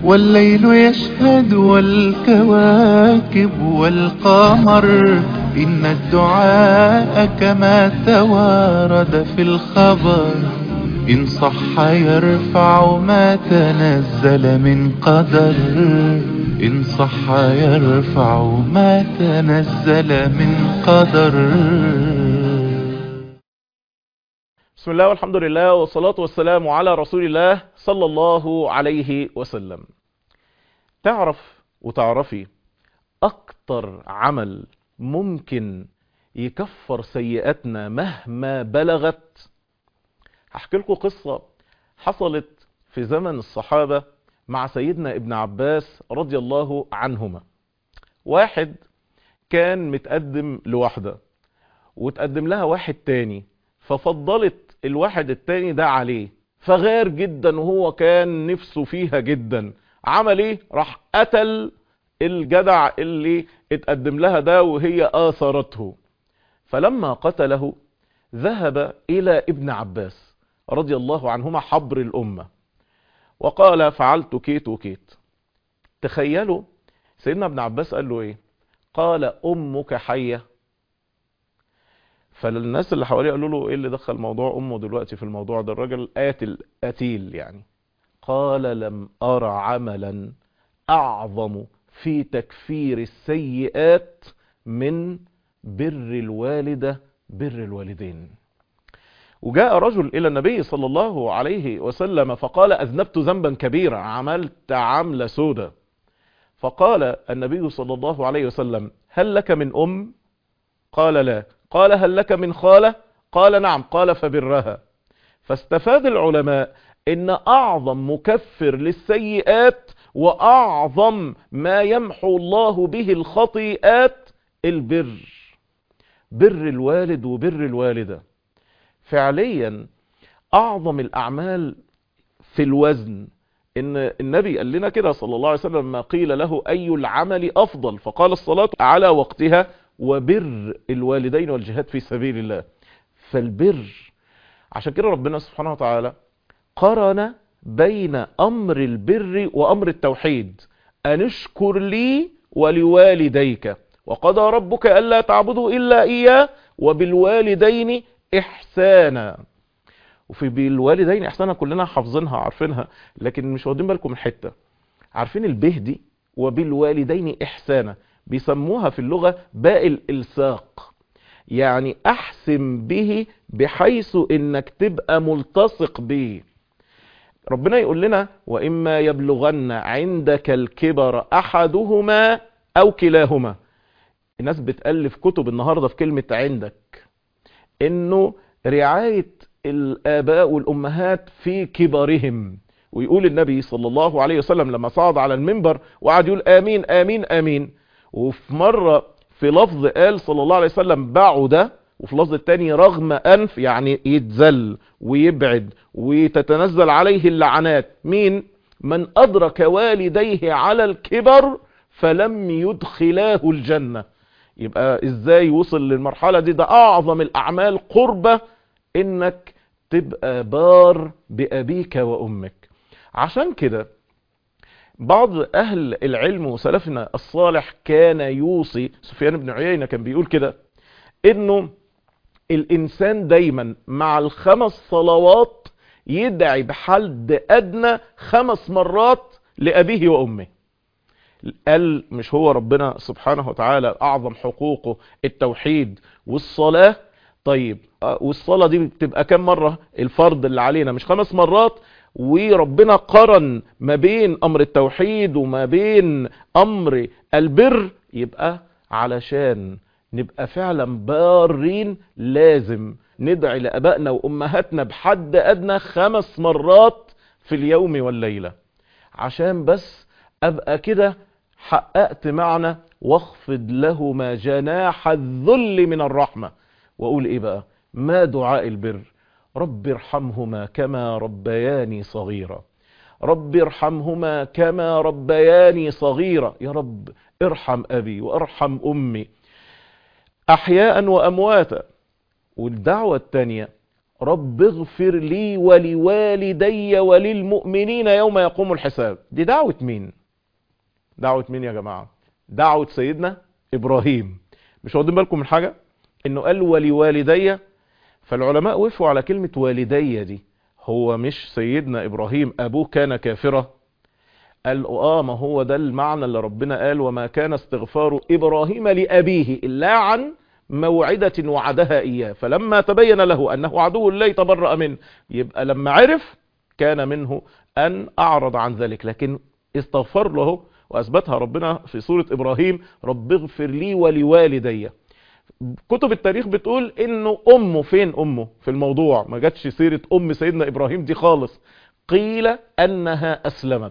والليل يشهد والكواكب والقمر إن الدعاء كما توارد في الخبر إن صح يرفع ما تنزل من قدر إن صح يرفع ما تنزل من قدر بسم الله والحمد لله والصلاة والسلام على رسول الله صلى الله عليه وسلم تعرف وتعرفي أكتر عمل ممكن يكفر سيئاتنا مهما بلغت هحكي لكم قصة حصلت في زمن الصحابة مع سيدنا ابن عباس رضي الله عنهما واحد كان متقدم لواحدة وتقدم لها واحد تاني ففضلت الواحد التاني ده عليه فغار جدا وهو كان نفسه فيها جدا عمل ايه راح قتل الجدع اللي اتقدم لها ده وهي آثرته فلما قتله ذهب إلى ابن عباس رضي الله عنهما حبر الأمة وقال فعلت كيت وكيت تخيلوا سيدنا ابن عباس قال له ايه قال أمك حية فالناس اللي حواليه قالوا له ايه اللي دخل موضوع امه دلوقتي في الموضوع ده الراجل قاتل قتيل يعني قال لم ارى عملا اعظم في تكفير السيئات من بر الوالدة بر الوالدين وجاء رجل الى النبي صلى الله عليه وسلم فقال اذنبت ذنبا كبيرا عملت عملة سودة فقال النبي صلى الله عليه وسلم هل لك من ام قال لا قال هل لك من خالة قال نعم قال فبرها فاستفاد العلماء ان اعظم مكفر للسيئات واعظم ما يمحو الله به الخطيئات البر بر الوالد وبر الوالدة فعليا اعظم الاعمال في الوزن ان النبي قال لنا كده صلى الله عليه وسلم ما قيل له اي العمل افضل فقال الصلاة على وقتها وبر الوالدين والجهاد في سبيل الله فالبر عشان كده ربنا سبحانه وتعالى قرن بين امر البر وامر التوحيد ان اشكر لي ولوالديك وقضى ربك الا تعبدوا الا اياه وبالوالدين احسانا وفي بالوالدين احسانا كلنا حافظينها عارفينها لكن مش واخدين بالكم من حته عارفين البه دي وبالوالدين احسانا بيسموها في اللغة باء الالصاق يعني احسن به بحيث انك تبقى ملتصق به ربنا يقول لنا واما يبلغن عندك الكبر احدهما او كلاهما الناس بتألف كتب النهاردة في كلمة عندك انه رعاية الاباء والامهات في كبرهم ويقول النبي صلى الله عليه وسلم لما صعد على المنبر وقعد يقول امين امين امين وفي مرة في لفظ قال صلى الله عليه وسلم بعد وفي لفظ التاني رغم أنف يعني يتزل ويبعد وتتنزل عليه اللعنات مين من أدرك والديه على الكبر فلم يدخلاه الجنة يبقى ازاي وصل للمرحلة دي ده أعظم الأعمال قربة إنك تبقى بار بأبيك وأمك عشان كده بعض اهل العلم وسلفنا الصالح كان يوصي سفيان بن عيينة كان بيقول كده انه الانسان دايما مع الخمس صلوات يدعي بحد ادنى خمس مرات لابيه وامه قال مش هو ربنا سبحانه وتعالى اعظم حقوقه التوحيد والصلاة طيب والصلاة دي بتبقى كم مرة الفرض اللي علينا مش خمس مرات وربنا قرن ما بين امر التوحيد وما بين امر البر يبقى علشان نبقى فعلا بارين لازم ندعي لابائنا وامهاتنا بحد ادنى خمس مرات في اليوم والليلة عشان بس ابقى كده حققت معنى واخفض لهما جناح الذل من الرحمة واقول ايه بقى ما دعاء البر رب ارحمهما كما ربياني صغيرا رب ارحمهما كما ربياني صغيرا يا رب ارحم أبي وارحم أمي أحياء وأمواتا والدعوة الثانية رب اغفر لي ولوالدي وللمؤمنين يوم يقوم الحساب دي دعوة مين دعوة مين يا جماعة دعوة سيدنا إبراهيم مش واخدين بالكم من حاجة انه قال ولوالدي فالعلماء وقفوا على كلمة والدي دي هو مش سيدنا إبراهيم أبوه كان كافرة قال اه ما هو ده المعنى اللي ربنا قال وما كان استغفار إبراهيم لأبيه إلا عن موعدة وعدها إياه فلما تبين له أنه عدو الله تبرأ منه يبقى لما عرف كان منه أن أعرض عن ذلك لكن استغفر له وأثبتها ربنا في سورة إبراهيم رب اغفر لي ولوالدي كتب التاريخ بتقول انه امه فين امه في الموضوع ما جاتش سيرة ام سيدنا ابراهيم دي خالص قيل انها اسلمت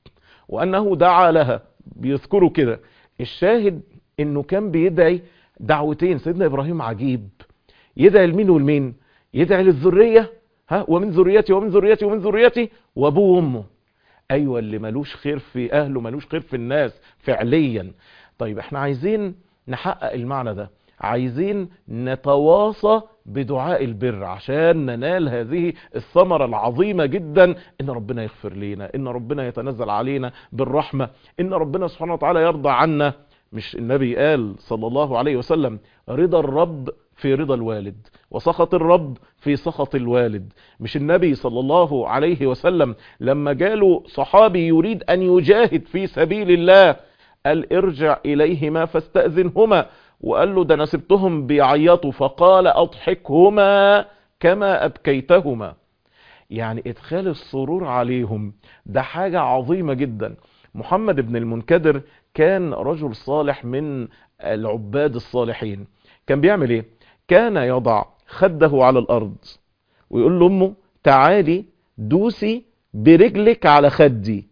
وانه دعا لها بيذكروا كده الشاهد انه كان بيدعي دعوتين سيدنا ابراهيم عجيب يدعي لمين والمين يدعي للذرية ها ومن ذريتي ومن ذريتي ومن ذريتي وابوه وامه ايوه اللي ملوش خير في اهله ملوش خير في الناس فعليا طيب احنا عايزين نحقق المعنى ده عايزين نتواصى بدعاء البر عشان ننال هذه الثمرة العظيمة جدا ان ربنا يغفر لنا ان ربنا يتنزل علينا بالرحمة ان ربنا سبحانه وتعالى يرضى عنا مش النبي قال صلى الله عليه وسلم رضا الرب في رضا الوالد وسخط الرب في سخط الوالد مش النبي صلى الله عليه وسلم لما جاله صحابي يريد ان يجاهد في سبيل الله قال ارجع اليهما فاستأذنهما وقال له ده انا سبتهم بيعيطوا فقال اضحكهما كما ابكيتهما يعني ادخال السرور عليهم ده حاجة عظيمة جدا محمد بن المنكدر كان رجل صالح من العباد الصالحين كان بيعمل ايه كان يضع خده على الارض ويقول لامه تعالي دوسي برجلك على خدي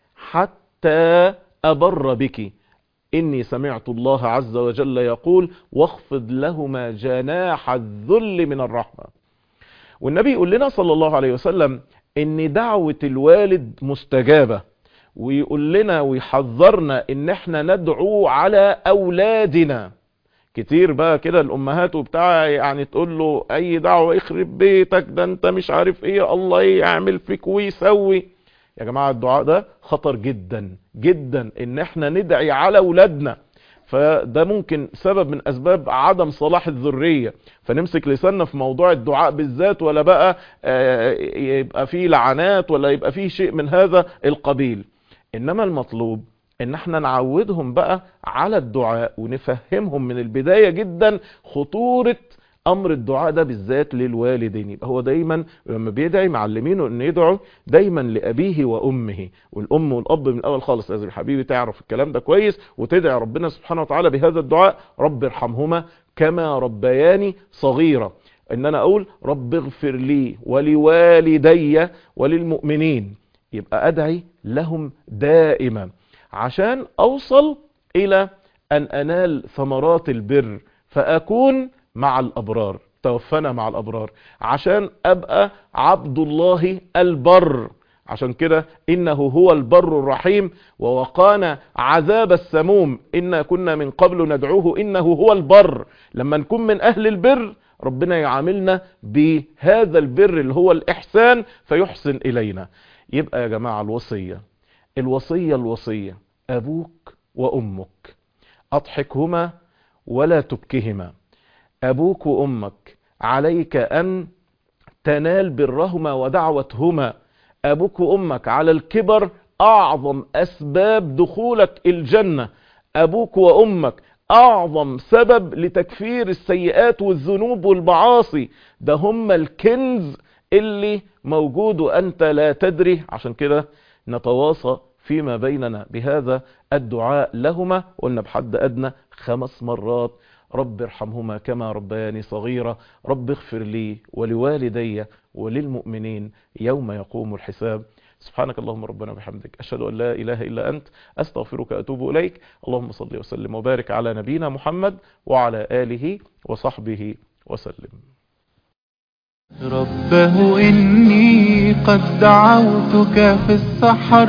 حتى ابر بك إني سمعت الله عز وجل يقول واخفض لهما جناح الذل من الرحمة والنبي يقول لنا صلى الله عليه وسلم إن دعوة الوالد مستجابة ويقول لنا ويحذرنا إن احنا ندعو على أولادنا كتير بقى كده الأمهات وبتاع يعني تقول له أي دعوة يخرب بيتك ده أنت مش عارف إيه الله يعمل فيك ويسوي يا جماعة الدعاء ده خطر جدا جدا ان احنا ندعي على اولادنا فده ممكن سبب من اسباب عدم صلاح الذرية فنمسك لساننا في موضوع الدعاء بالذات ولا بقى يبقى فيه لعنات ولا يبقى فيه شيء من هذا القبيل انما المطلوب ان احنا نعودهم بقى على الدعاء ونفهمهم من البداية جدا خطورة امر الدعاء ده بالذات للوالدين يبقى هو دايما لما بيدعي معلمينه ان يدعو دايما لابيه وامه والام والاب من الاول خالص لازم حبيبي تعرف الكلام ده كويس وتدعي ربنا سبحانه وتعالى بهذا الدعاء رب ارحمهما كما ربياني صغيرة ان انا اقول رب اغفر لي ولوالدي وللمؤمنين يبقى ادعي لهم دائما عشان اوصل الى ان انال ثمرات البر فاكون مع الأبرار توفنا مع الأبرار عشان أبقى عبد الله البر عشان كده إنه هو البر الرحيم ووقانا عذاب السموم إنا كنا من قبل ندعوه إنه هو البر لما نكون من أهل البر ربنا يعاملنا بهذا البر اللي هو الإحسان فيحسن إلينا يبقى يا جماعة الوصية الوصية الوصية أبوك وأمك أضحكهما ولا تبكهما أبوك وأمك عليك أن تنال برهما ودعوتهما أبوك وأمك على الكبر أعظم أسباب دخولك الجنة أبوك وأمك أعظم سبب لتكفير السيئات والذنوب والمعاصي ده هم الكنز اللي موجود وأنت لا تدري عشان كده نتواصى فيما بيننا بهذا الدعاء لهما قلنا بحد أدنى خمس مرات رب ارحمهما كما ربياني صغيرة رب اغفر لي ولوالدي وللمؤمنين يوم يقوم الحساب سبحانك اللهم ربنا وبحمدك أشهد أن لا إله إلا أنت أستغفرك أتوب إليك اللهم صل وسلم وبارك على نبينا محمد وعلى آله وصحبه وسلم ربه إني قد دعوتك في السحر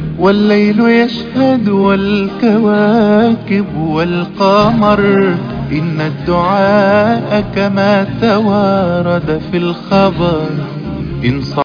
والليل يشهد والكواكب والقمر إن الدعاء كما توارد في الخبر إن